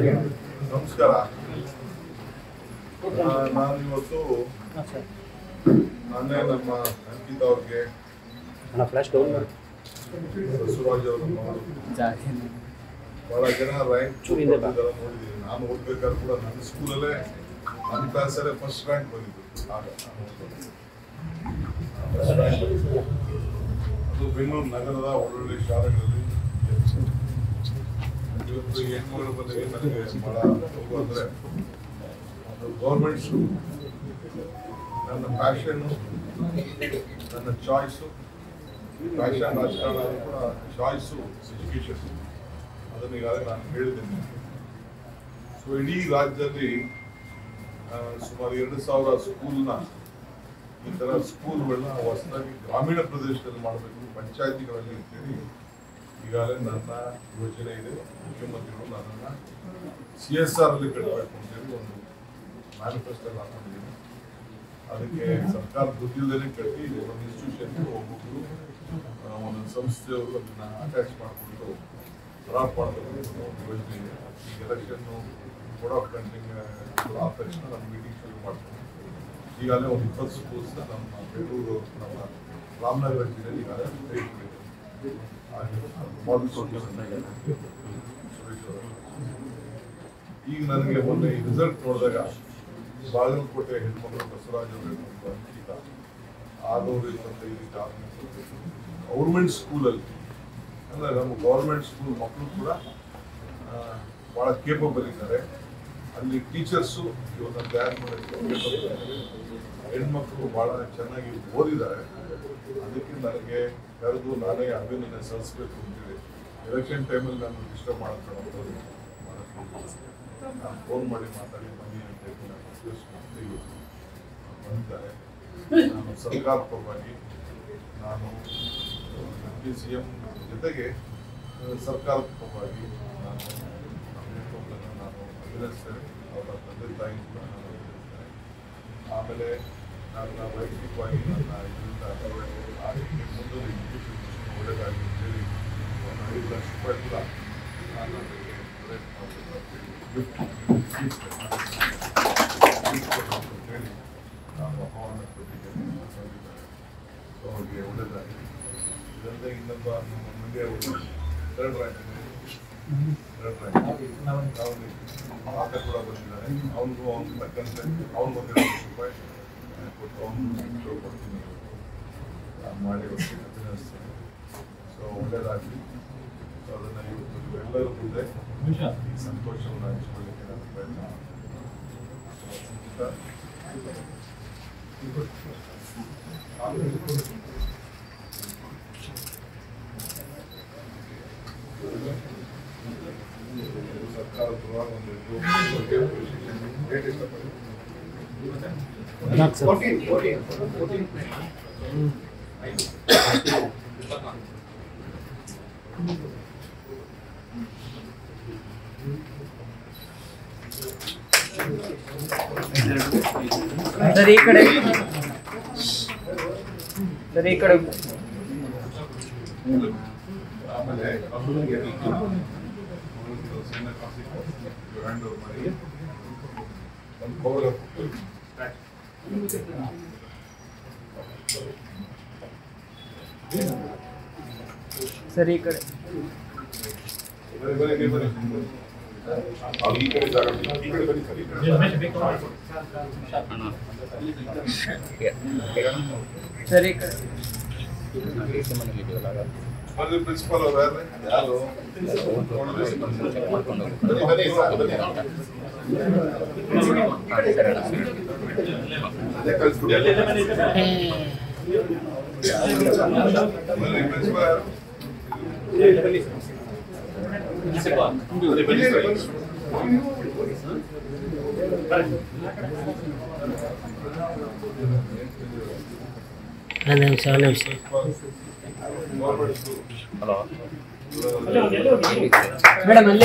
ನಮಸ್ಕಾರ ಆ, ನಾನು ಇವತ್ತು ನಾನೇ ನಮ್ಮ ಅಂಕಿತ್ ಅವ್ರಿಗೆ ಫ್ಲಾಶ್ ಡೌನ್ ಮಾಡಿ ಬಸವರಾಜ್ ಅವ್ರ ಮಗಳು ಬಹಳ ಜನ ರ್ಯಾಂಕ್ ಚೂರಿಂದ ಬಾ. ನೋಡಿದ್ದೀನಿ ನಾನು ಓದ್ಬೇಕಾದ್ರೆ ಕೂಡ ನನ್ನ ಸ್ಕೂಲಲ್ಲೇ ನನ್ನ ಕ್ಲಾಸಲ್ಲೇ ಫಸ್ಟ್ ರ್ಯಾಂಕ್ ಬಂದಿದ್ದು ಆಗ ನಾನು ಓದ್ಬೇಕಾದ್ರೆ. First rank ಬಂದಿದ್ದು. ಅದು ಬೆಂಗಳೂರು ನಗರದ ಒಳ್ಳೊಳ್ಳೆ ಶಾಲೆಗಳಲ್ಲಿ ಇವತ್ತು ಹೆಣ್ಮಗಳು ಬಂದಾಗ ನನಗೆ ಬಹಳ ನೋವು ಅಂದ್ರೆ ಗೌರ್ಮೆಂಟ್ ಸ್ಕೂಲ್ ನನ್ನ ಪ್ಯಾಷನ್ನು ನನ್ನ ಚಾಯ್ಸು ಪ್ಯಾಷನ್ ರಾಜಕಾರಣ ಅದು ಕೂಡ ಚಾಯ್ಸು ಎಜುಕೇಷನ್ ಅದನ್ನು ಈಗಾಗಲೇ ನಾನು ಹೇಳಿದ್ದೇನೆ ಸೊ ಇಡೀ ರಾಜ್ಯದಲ್ಲಿ ಆ, ಸುಮಾರು ಎರಡು ಸಾವಿರ ಸ್ಕೂಲ್ನ ಈ ಥರ ಸ್ಕೂಲ್ಗಳನ್ನ ಹೊಸದಾಗಿ ಗ್ರಾಮೀಣ ಪ್ರದೇಶದಲ್ಲಿ ಮಾಡಬೇಕು ಪಂಚಾಯತಿಗಳಲ್ಲಿ ಅಂತೇಳಿ ಈಗಾಗಲೇ ನನ್ನ ಯೋಜನೆ ಇದೆ ಮುಖ್ಯಮಂತ್ರಿಗಳು ನನ್ನನ್ನು ಸಿ ಎಸ್ ಆರ್ ಅಲ್ಲಿ ಕಟ್ಟಬೇಕು ಅಂತೇಳಿ ಒಂದು ಮ್ಯಾನಿಫೆಸ್ಟೋ ಹಾಕೊಂಡಿದ್ದೀನಿ ಅದಕ್ಕೆ ಸರ್ಕಾರ ದುಡ್ಡಿಲ್ಲದೇ ಕಟ್ಟಿ ಒಂದು ಇನ್ಸ್ಟಿಟ್ಯೂಷನ್ಗೆ ಒಬ್ಬೊಬ್ಬರು ಆ, ಒಂದೊಂದು ಸಂಸ್ಥೆಯವರು ಅದನ್ನ ಅಟ್ಯಾಚ್ ಮಾಡಿಕೊಂಡು ಡ್ರಾಪ್ ಮಾಡಬೇಕು ಅಂತ ಒಂದು ಯೋಜನೆ ಇದೆ ಈಗ ಎಲೆಕ್ಷನ್ನು ಕೋಡ್ ಆಫ್ ಕಂಟಿಂಗ್ ಆದ ತಕ್ಷಣ ನಾನು ಮೀಟಿಂಗ್ ಶುರು ಮಾಡ್ತೀನಿ ಈಗಾಗಲೇ ಒಂದು ಇಪ್ಪತ್ತು ಸ್ಕೂಲ್ಸ್ ನಮ್ಮ ಬೆಂಗಳೂರು ನಮ್ಮ ರಾಮನಗರ ಜಿಲ್ಲೆಯಲ್ಲಿ ಈಗಾಗಲೇ ಕೈ ಹಿಡಿದಿದೆ. ಹಾಗೆ model schools ಅಂತ ಇದೆ. ಸುರೇಶ್ ಅವರು. ಈಗ ನನಗೆ ಮೊನ್ನೆ ರಿಸಲ್ಟ್ ನೋಡಿದಾಗ ಬಾಗಲಕೋಟೆ ಹೆಣ್ಮಗಳು ಬಸವರಾಜ್ ಅವರು ಮತ್ತು ಅಂಕಿತ ಆದವರು ಇಪ್ಪತ್ತೈದು ಗೌರ್ಮೆಂಟ್ ಸ್ಕೂಲಲ್ಲಿ ಅಂದರೆ ನಮ್ಮ ಗೌರ್ಮೆಂಟ್ ಸ್ಕೂಲ್ ಮಕ್ಕಳು ಕೂಡ ಆ, ಭಾಳ ಕೇಪಬಲ್ ಇದ್ದಾರೆ ಅಲ್ಲಿ ಟೀಚರ್ಸು ಇವನ್ನ ತಯಾರು ಮಾಡೋಕ್ಕೆ capable ಇದ್ದಾರೆ. ಹೆಣ್ಮಕ್ಳು ಭಾಳ ಚೆನ್ನಾಗಿ ಓದಿದ್ದಾರೆ ಅದಕ್ಕೆ ನನಗೆ ಕರೆದು ನಾನೇ ಅಭಿನಂದನೆ ಸಲ್ಲಿಸಬೇಕು ಅಂತೇಳಿ ಎಲೆಕ್ಷನ್ ಟೈಮಲ್ಲಿ ನಾನು ಡಿಸ್ಟರ್ಬ್ ಮಾಡ್ಕೊಳ್ಳೋದು ನಾನು ಫೋನ್ ಮಾಡಿ ಮಾತಾಡಿ ಬನ್ನಿ ಅಂತ ಹೇಳಿ ನಾನು ರಿಕ್ವೆಸ್ಟ್ ಮಾಡಿ ಇವತ್ತು ಬಂದಿದ್ದಾರೆ ನಾನು ಸರ್ಕಾರ ಪರವಾಗಿ ನಾನು ಡಿ ಸಿ ಎಂ ಜೊತೆಗೆ ಆ, ಸರ್ಕಾರದ ಪರವಾಗಿ ನಾನು ನಮ್ಮ ನೇತೃತ್ವವನ್ನು ನಾನು ಅಭಿನಂದಿಸ್ತೇನೆ ಅವರ ತಂದೆ ತಾಯಿ ಕೂಡ ನಾನು ಅಭಿನಂದಿಸ್ತೇನೆ ಆಮೇಲೆ ನನ್ನ ವೈಯಕ್ತಿಕವಾಗಿ ನನ್ನ ಇದರಿಂದ ಆರ್ಥಿಕ ಮುಂದೆ ಎಜುಕೇಷನ್ ಒಳ್ಳೆಯದಾಗಿ ಅಂತೇಳಿ ಒಂದು ಐದು ಲಕ್ಷ ರೂಪಾಯಿ ಕೂಡ ನಾನು ಅದಕ್ಕೆ ಡೊನೇಟ್ ಮಾಡಬೇಕು ಅಂತೇಳಿ ಗಿಫ್ಟ್ ಗಿಫ್ಟ್ ಅಂತೇಳಿ ನಾನು ಆಹ್ವಾನ ಕೊಟ್ಟಿದ್ದೇನೆ ಬಂದಿದ್ದಾರೆ ಸೊ ಅವ್ರಿಗೆ ಒಳ್ಳೆಯದಾಗಿ ಇದರಿಂದ ಇನ್ನೊಬ್ಬ ನಮ್ಮ Mandya third rank third rank ಆತ ಕೂಡ ಬಂದಿದ್ದಾನೆ ಅವನಿಗೂ ಅವ್ನು ತಕ್ಕಂತೆ ಅವ್ನಿಗೆ ಒಂದು ಎರಡು ಲಕ್ಷ ರೂಪಾಯಿ ಆ, ಕೊಟ್ಟು ಅವನು ಶೋ ಕೊಡ್ತೀನಿ ನಾನು ಮಾಡಿ ಅವ್ರಿಗೆ ಅಭಿನಂದಿಸ್ತೇನೆ ಸೊ ಒಳ್ಳೆಯದಾಗಲಿ ಸೊ ಅದನ್ನು ಇವತ್ತು ಎಲ್ಲರ ಮುಂದೆ ಈ ಸಂತೋಷವನ್ನು ಹಂಚಿಕೊಳ್ಳಿಕ್ಕೆ ನಾನು ಪ್ರಯತ್ನ ಮಾಡ್ತೀನಿ. So, ಸರ್ಕಾರದ ಪರವಾಗಿ ಒಂದು ಡೇಟ್ ಇಷ್ಟಪಡ್ತೀನಿ ಸರ್ ಈ ಕಡೆ ಸರ್ ಈ ಕಡೆ ಆಮೇಲೆ ಅವ್ರಿಗೆ ಸಣ್ಣ ಕಾಫಿ ಹ್ಯಾಂಡ್ ಓವರ್ ಮಾಡಿ ಒಂದು ಕವರ್ ಸರ್ ಈ ಕಡೆ ಬರೀ ಬರೀ ನೀವು ಬರೀ ಅವ್ರು ಈ ಕಡೆ ಜಾಗ ಬಿಡಿ. ಈ ಕಡೆ ಬನ್ನಿ ಸರ್ ಈ ಕಡೆ ಸರ್ ಈ ಕಡೆ ಬರ್ರಿ ಪ್ರಿನ್ಸಿಪಾಲ್ ಅವ್ರು ಯಾರು ಯಾರು ಬನ್ನಿ ಬನ್ನಿ ಸರ್ ಬನ್ನಿ ಅದೇ ಕಳಿಸ್ಬಿಡಿ ಬನ್ನಿ ಪ್ರಿನ್ಸಿಪಾಲ್ ಯಾರು ಬನ್ನಿ ಬನ್ನಿ ಸರ್ ನಿಮಿಷ ನಿಮಿಷ ಗೌರ್ಮೆಂಟ್ ಸ್ಕೂಲ್ ಮೇಡಮ್ ಅಲ್ಲೇ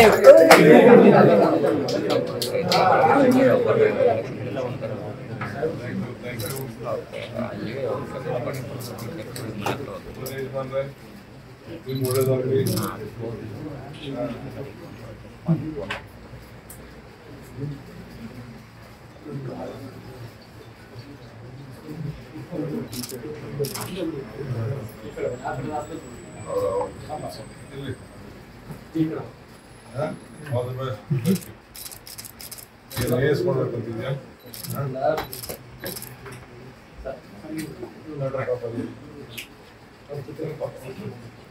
ಒಳ್ಳೆದಾಗಲಿ ಇಲ್ಲಿ ಆಲ್ ದಿ ಬೆಸ್ಟ್ ಏನು ಏಸ್ ಮಾಡ್ಬೇಕಂತಿದ್ಯಾ ನೋಡ್ರಪ್ಪ